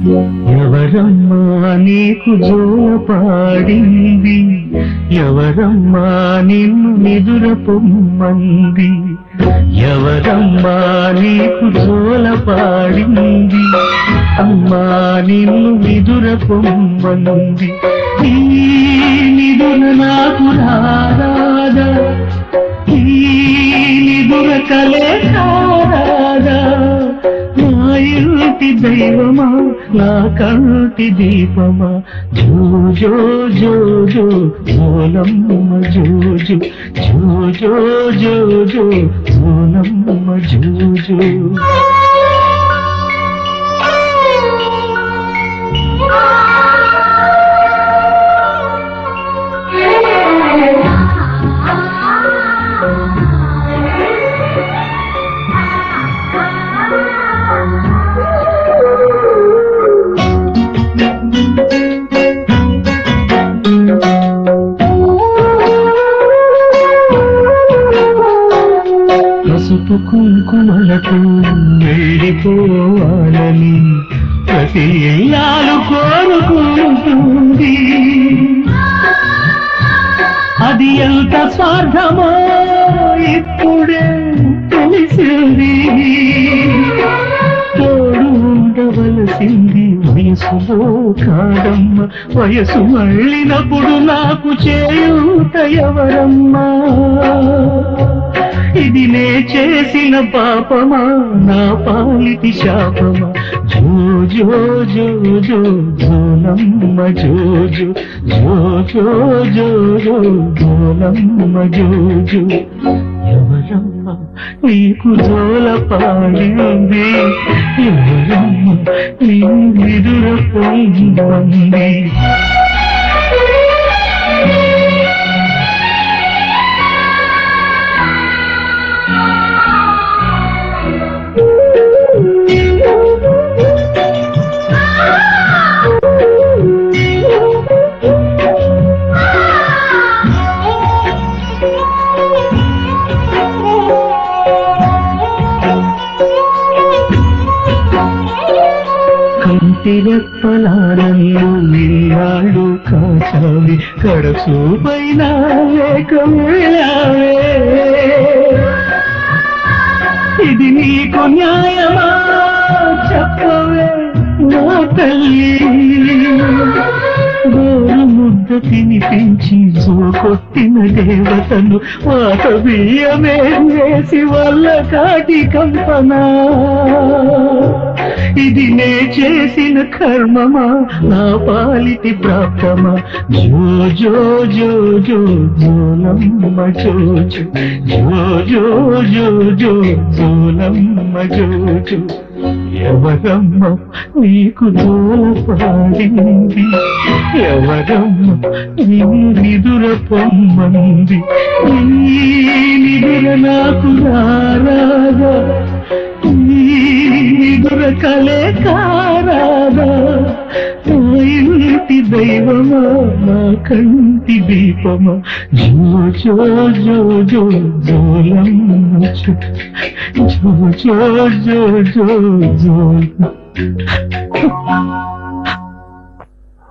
ఎవరమ్మా నీకు జోల పాడింది ఎవరమ్మా నిన్ను నిదుర పొమ్మంది ఎవరమ్మా నీకు జోల పాడింది అమ్మా నిన్ను నిదుర పొమ్మంది ఈ నిదుర నాకు రారాదా ఈ నిదుర కలే కారాదా నా ఇంటి దైవమా నా కంటి దీపమా జో జో జో జో జోలమ్మ జో జో జో జో జో జో జోలమ్మ జో జో పసుపు కుంకుమలతో వెళ్ళిపోవాలని ప్రతి ఇల్లాలు కోరుకుంటుంది అది ఎంత స్వార్థమో ఇప్పుడే తెలిసింది తోడు ఉండవలసింది వయసులో కాదమ్మ వయసు మళ్ళినప్పుడు నాకు చేయూత ఎవరమ్మా ఇది నే చేసిన పాపమా నా పాలిటి శాపమా జో జో జో జో జోలమ్మ జో జో జో జో జో జో జోలమ్మ జో జో ఎవరమ్మ నీకు జోల పాడింది ఎవరమ్మ నీ నిదుర పొందండి కంటి రెప్పలారన్ను విన్నాళ్ళు కాచావి కడసూపైన లేక వెళ్ళావే ఇది నీకు న్యాయమా చెప్పవే నా తల్లి గోరు ముద్ద తినిపించి కొట్టిన దేవతను వాత బియ్యమే వేసి వల్ల కాటి కంపనా ఇది నే చేసిన కర్మమా నా పాలిటి ప్రాప్తమా జో జో జో జో జోలమ్మ జో జో జో జో జో జో జోలమ్మ జో జో ఎవరమ్మ నీకు జోల పాడింది ఎవరమ్మ నీ నిదుర పొమ్మంది నీ నిదుర నాకు రారాగా నిదుర కలే కారాదా నా ఇంటి దైవమా నా కంటి దీపమా జో జో జో జో జోలమ్మ జో జో జో జో జో జో